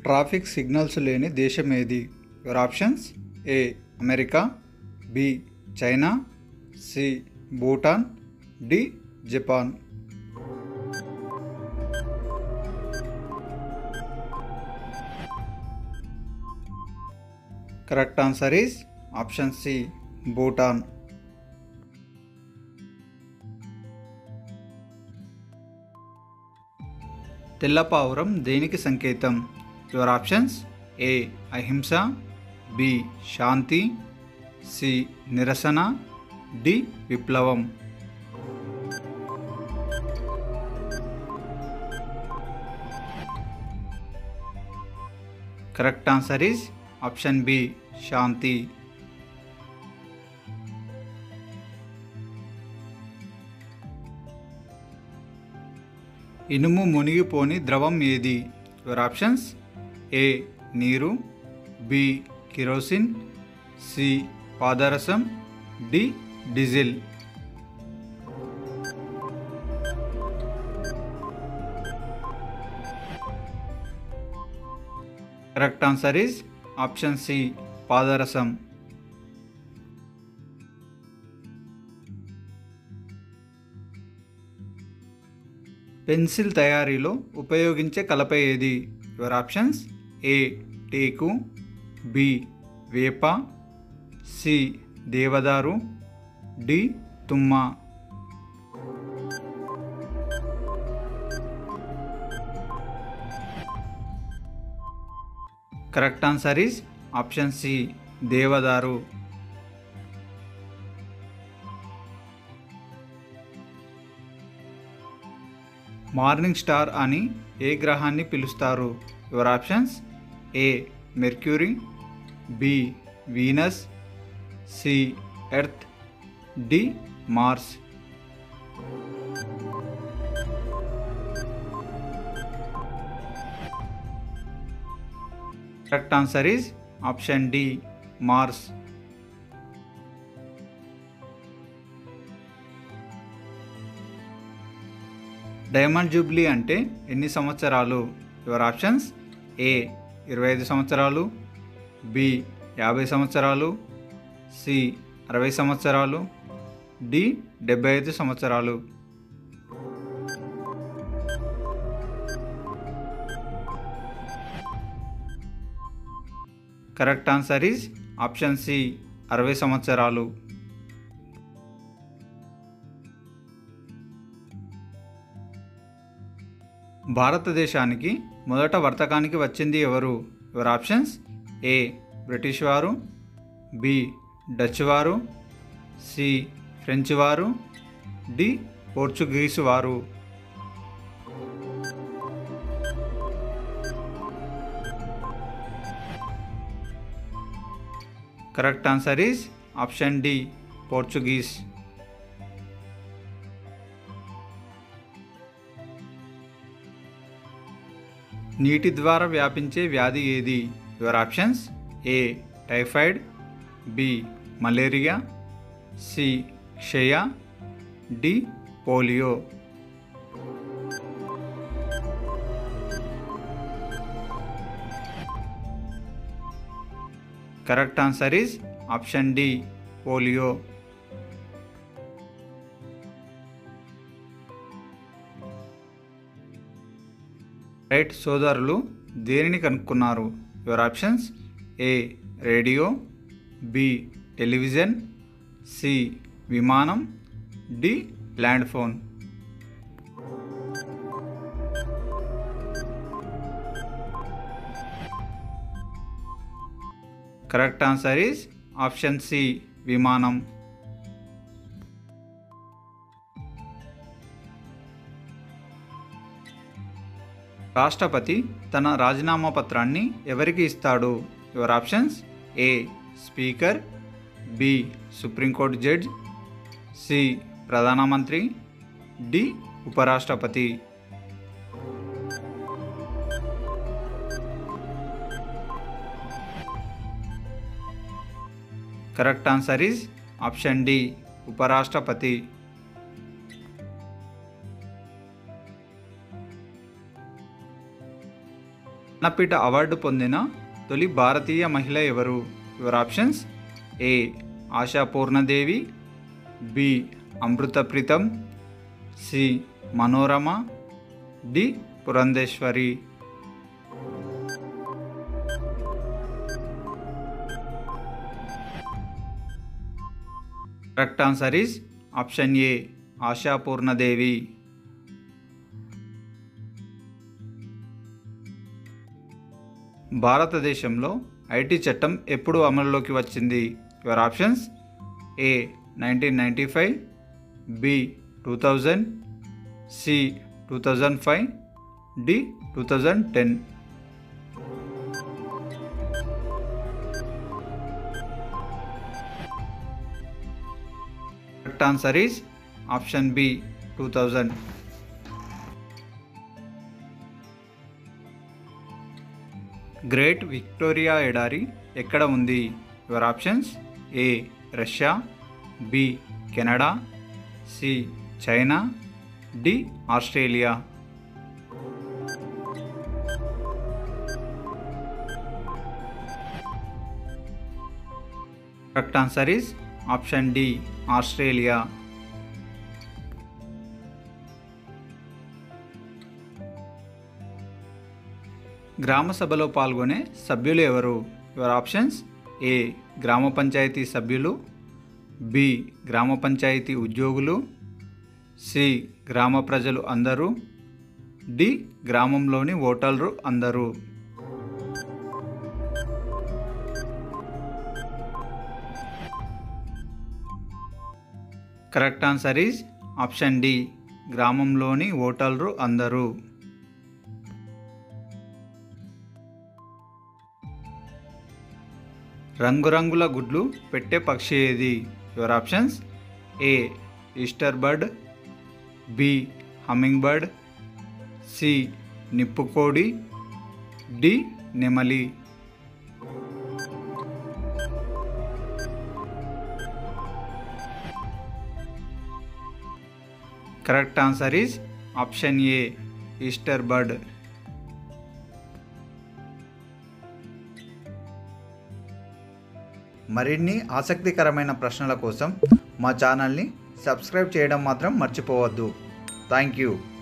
traffic signals లేని దేశం ఏది your options A America B China C Bhutan D Japan correct answer is option C Bhutan తెల్లపావురం దేనికి సంకేతం యువర్ ఆప్షన్స్ ఏ అహింస బి శాంతి సి నిరసన డి విప్లవం correct answer is option B శాంతి ఇనుము మునిగిపోని ద్రవం ఏది యువర్ ఆప్షన్స్ ఏ నీరు బి కిరోసిన్ సి పాదరసం D diesel correct answer is option C పాదరసం పెన్సిల్ తయారీలో ఉపయోగించే కలప ఏది యువర్ ఆప్షన్స్ ఏ టేకు బి వేప సి దేవదారు డి తుమ్మ correct answer is option C దేవదారు మార్నింగ్ స్టార్ అని ఏ గ్రహాన్ని పిలుస్తారు your options A Mercury B Venus C Earth D Mars correct answer is option D Mars diamond jubilee అంటే ఎన్ని సంవత్సరాలు యువర్ ఆప్షన్స్ ఏ ఇరవై ఐదు సంవత్సరాలు బి యాభై సంవత్సరాలు సి అరవై సంవత్సరాలు డి డెబ్బై ఐదు సంవత్సరాలు correct answer is option C అరవై సంవత్సరాలు భారతదేశానికి మొదట వర్తకానికి వచ్చింది ఎవరు ఎవరు ఆప్షన్స్ ఏ బ్రిటిష్ వారు బి డచ్ వారు సి ఫ్రెంచ్ వారు డి పోర్చుగీసు వారు correct answer is option D Portuguese నీటి ద్వారా వ్యాపించే వ్యాధి ఏది your options A typhoid B malaria C క్షయ D polio correct answer is option D polio Wright సోదరులు దేనిని కనుక్కున్నారు your options A radio B television C విమానం D land phone correct answer is option C విమానం రాష్ట్రపతి తన రాజీనామా పత్రాన్ని ఎవరికి ఇస్తాడు your options A speaker B supreme court judge C ప్రధానమంత్రి డి ఉపరాష్ట్రపతి correct answer is option D ఉపరాష్ట్రపతి జ్ఞానపీఠ అవార్డు పొందిన తొలి భారతీయ మహిళ ఎవరు your options A Asha Purnadevi B Amrita Pritam C Manorama D Purandeswari correct answer is option A Asha Purnadevi భారతదేశంలో ఐటీ చట్టం ఎప్పుడు అమలులోకి వచ్చింది your options A nineteen ninety five B two thousand C two thousand five D two thousand ten correct answer is option B two thousand Great Victoria ఎడారి ఎక్కడ ఉంది your options A Russia B Canada C China D Australia correct answer is option D Australia గ్రామ సభలో పాల్గొనే సభ్యులు ఎవరు your options ఏ గ్రామ పంచాయతీ సభ్యులు బి గ్రామ పంచాయతీ ఉద్యోగులు సి గ్రామ ప్రజలు అందరూ డి గ్రామంలోని ఓటర్లు అందరూ correct answer is option D గ్రామంలోని ఓటర్లు అందరూ రంగురంగుల గుడ్లు పెట్టే పక్షి ఏది your options A Easter bird B humming bird C నిప్పుకోడి డి నెమలి correct answer is option A Easter bird మరిన్ని ఆసక్తికరమైన ప్రశ్నల కోసం మా ఛానల్ని సబ్స్క్రైబ్ చేయడం మాత్రం మర్చిపోవద్దు థ్యాంక్ యూ